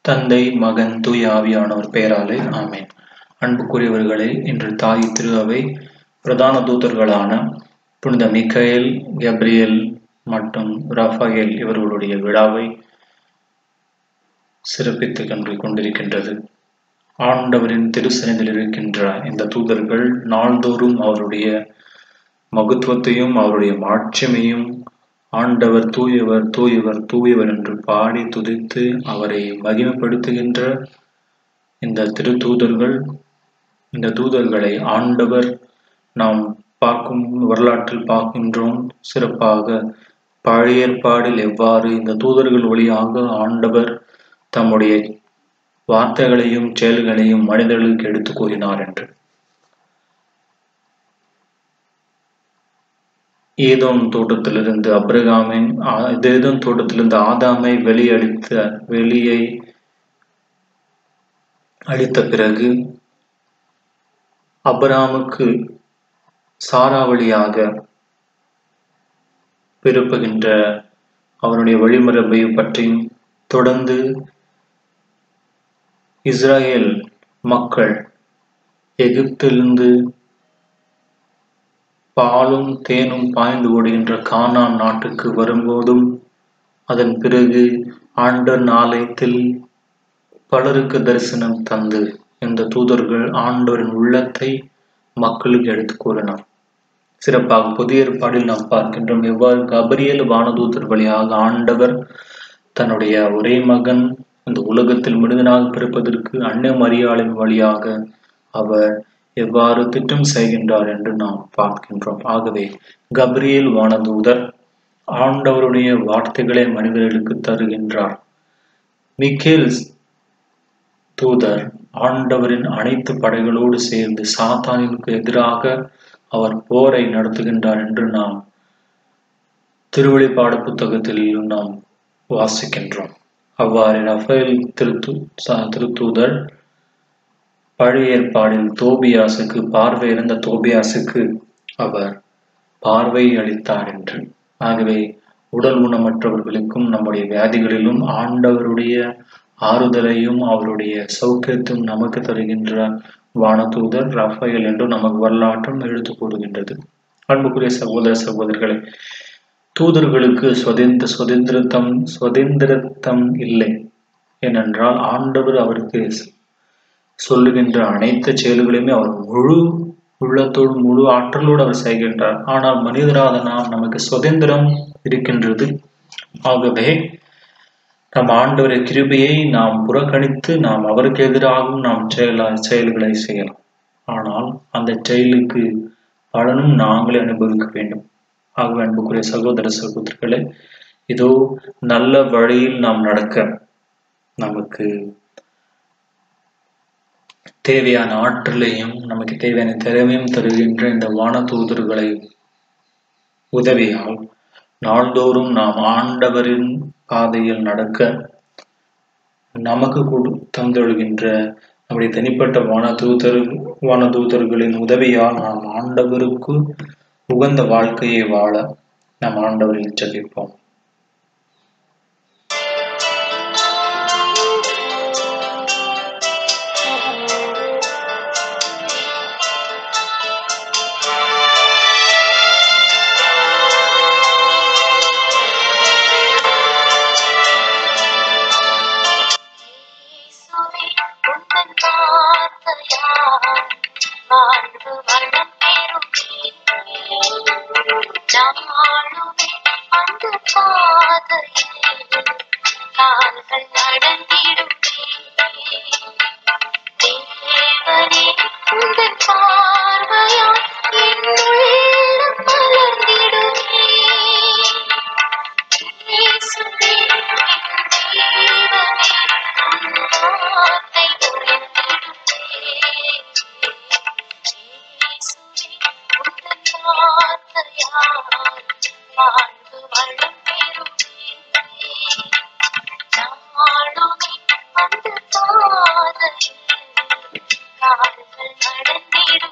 தந்தை மகன் தூய ஆவியானவர் பெயராலே ஆமென் அன்புக்குரியவர்களே இன்று தாய் திரு அவை பிரதான தூதர்களான புனித மிக்கேல் கப்ரியேல் மற்றும் ரஃபாயேல் இவர்களுடைய விழாவை சிறப்பித்துக் கண்டு கொண்டிருக்கின்றது ஆண்டவரின் திருசனிதில் இருக்கின்ற இந்த தூதர்கள் நாள்தோறும் அவருடைய மகத்துவத்தையும் அவருடைய மாட்சிமையும் ஆண்டவர் தூயவர் தூயவர் தூயவர் என்று பாடி துதித்து அவரை மகிமைப்படுத்துகின்ற இந்த திருத்தூதர்கள் இந்த தூதர்களை ஆண்டவர் நாம் பார்க்கும் வரலாற்றில் பார்க்கின்றோம் சிறப்பாக பழைய ஏற்பாடில் எவ்வாறு இந்த தூதர்கள் வழியாக ஆண்டவர் தம்முடைய வார்த்தைகளையும் செயல்களையும் மனிதர்களுக்கு எடுத்து கூறினார் என்று ஏதோன் தோட்டத்திலிருந்து அப்ரகாமின் ஏதோன் தோட்டத்திலிருந்து ஆதாமை வெளியடித்த வெளியை அளித்த பிறகு அப்ராமுக்கு சாரா வழியாக பிறப்புகின்ற அவனுடைய வழிமரபை பற்றியும் தொடர்ந்து இஸ்ரேல் மக்கள் எகிப்திலிருந்து பாலும் தேனும் பாய்ந்து ஓடுகின்ற கானான் நாட்டுக்கு வரும்போதும் அதன் பிறகு ஆண்டர் ஆலயத்தில் பலருக்கு தரிசனம் தந்து இந்த தூதர்கள் ஆண்டவரின் உள்ளத்தை மக்களுக்கு எடுத்து கூறினார் சிறப்பாக புதிய ஏற்பாடில் நாம் பார்க்கின்றோம் எவ்வாறு கபரியல் வானதூதர் வழியாக ஆண்டவர் தன்னுடைய ஒரே மகன் இந்த உலகத்தில் மனிதனாக பிறப்பதற்கு அன்ன மரியாளின் வழியாக அவர் எவ்வாறு திட்டம் செய்கின்றார் என்று நாம் பார்க்கின்றோம் ஆகவே கப்ரியேல் வானதூதர் ஆண்டவருடைய வார்த்தைகளை மனிதர்களுக்கு தருகின்றார் மிக்கேல் தூதர் ஆண்டவரின் அனைத்து படைகளோடு சேர்ந்து சாத்தானிற்கு எதிராக அவர் போரை நடத்துகின்றார் என்று நாம் திருவழிப்பாடு புத்தகத்தில் நாம் வாசிக்கின்றோம் அவ்வாறு ரஃபேல் திருத்து திருத்தூதர் பழைய ஏற்பாடில் தோபியாசுக்கு பார்வை இருந்த தோபியாசுக்கு அவர் பார்வை அளித்தார் என்று ஆகவே உடல் ஊனமற்றவர்களுக்கும் நம்முடைய வியாதிகளிலும் ஆண்டவருடைய ஆறுதலையும் அவருடைய சௌக்கியத்தையும் நமக்கு தருகின்ற வானதூதர் ரஃபேல் என்று நமக்கு வரலாற்றும் எடுத்து கூறுகின்றது அன்புக்குரிய சகோதர சகோதரர்களை தூதர்களுக்கு சுதந்திர சுதந்திரத்தம் சுதந்திரத்தம் இல்லை ஏனென்றால் ஆண்டவர் அவருக்கு சொல்லுகின்ற அனைத்து செயல்களையுமே அவர் முழு உள்ளத்தோடு முழு ஆற்றலோடு அவர் செய்கின்றார் ஆனால் மனிதராக நாம் நமக்கு சுதந்திரம் இருக்கின்றது ஆகவே நம் ஆண்டவரை கிருபையை நாம் புறக்கணித்து நாம் அவருக்கு எதிராகவும் நாம் செயலா செயல்களை செய்யலாம் ஆனால் அந்த செயலுக்கு பலனும் நாங்களே அனுபவிக்க வேண்டும் ஆகவே அன்புக்குரிய சகோதர சகோதரர்களே இதோ நல்ல வழியில் நாம் நடக்க நமக்கு தேவையான ஆற்றலையும் நமக்கு தேவையான திறமையும் தருகின்ற இந்த வான தூதர்களை உதவியால் நாள்தோறும் நாம் ஆண்டவரின் பாதையில் நடக்க நமக்கு கொடு தந்தொழுகின்ற நம்முடைய தனிப்பட்ட வானதூதர் வானதூதர்களின் உதவியால் நாம் ஆண்டவருக்கு உகந்த வாழ்க்கையை வாழ நாம் ஆண்டவரில் ஜபிப்போம் வாழ்வு வளம் பெறும் நாளுமே அந்த பாதையில் கால்கள் நடந்திடும் தேவனே உந்தன் பார்வையால் என் உள்ளம் மலர்ந்திடுமே இயேசுவே என் ஜீவனே உன் வார்த்தை உரைத்திடுமே வாழ்வு வளம் பெறும் நாளுமே அந்த பாதையில் கால்கள் நடந்திடும்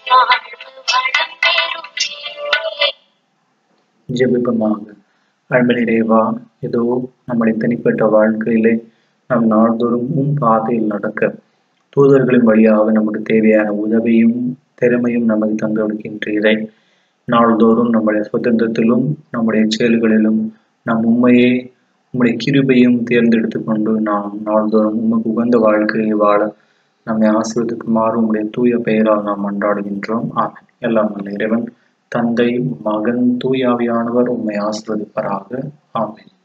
வாழ்வு வளம் பெறுமே ஜெபிப்பமாக அன்பனிறைவா இதோ நம்முடைய தனிப்பட்ட வாழ்க்கையிலே நம் நாள்தோறும் உம் பாதையில் நடக்க தூதர்களின் வழியாக நமக்கு தேவையான உதவியும் திறமையும் நமக்கு தந்து கொடுக்கின்றீரை நாள்தோறும் நம்முடைய சுதந்திரத்திலும் நம்முடைய செயல்களிலும் நம் உண்மையை உம்முடைய கிருபையும் தேர்ந்தெடுத்து கொண்டு நாம் நாள்தோறும் உமக்கு உகந்த வாழ்க்கையை வாழ நம்மை ஆசிர்வதிக்குமாறு உம்முடைய தூய பெயரால் நாம் மன்றாடுகின்றோம் ஆமென் எல்லாம் நல்ல இறைவன் தந்தை மகன் தூயாவியானவர் உம்மை ஆசிர்வதிப்பாராக ஆமென்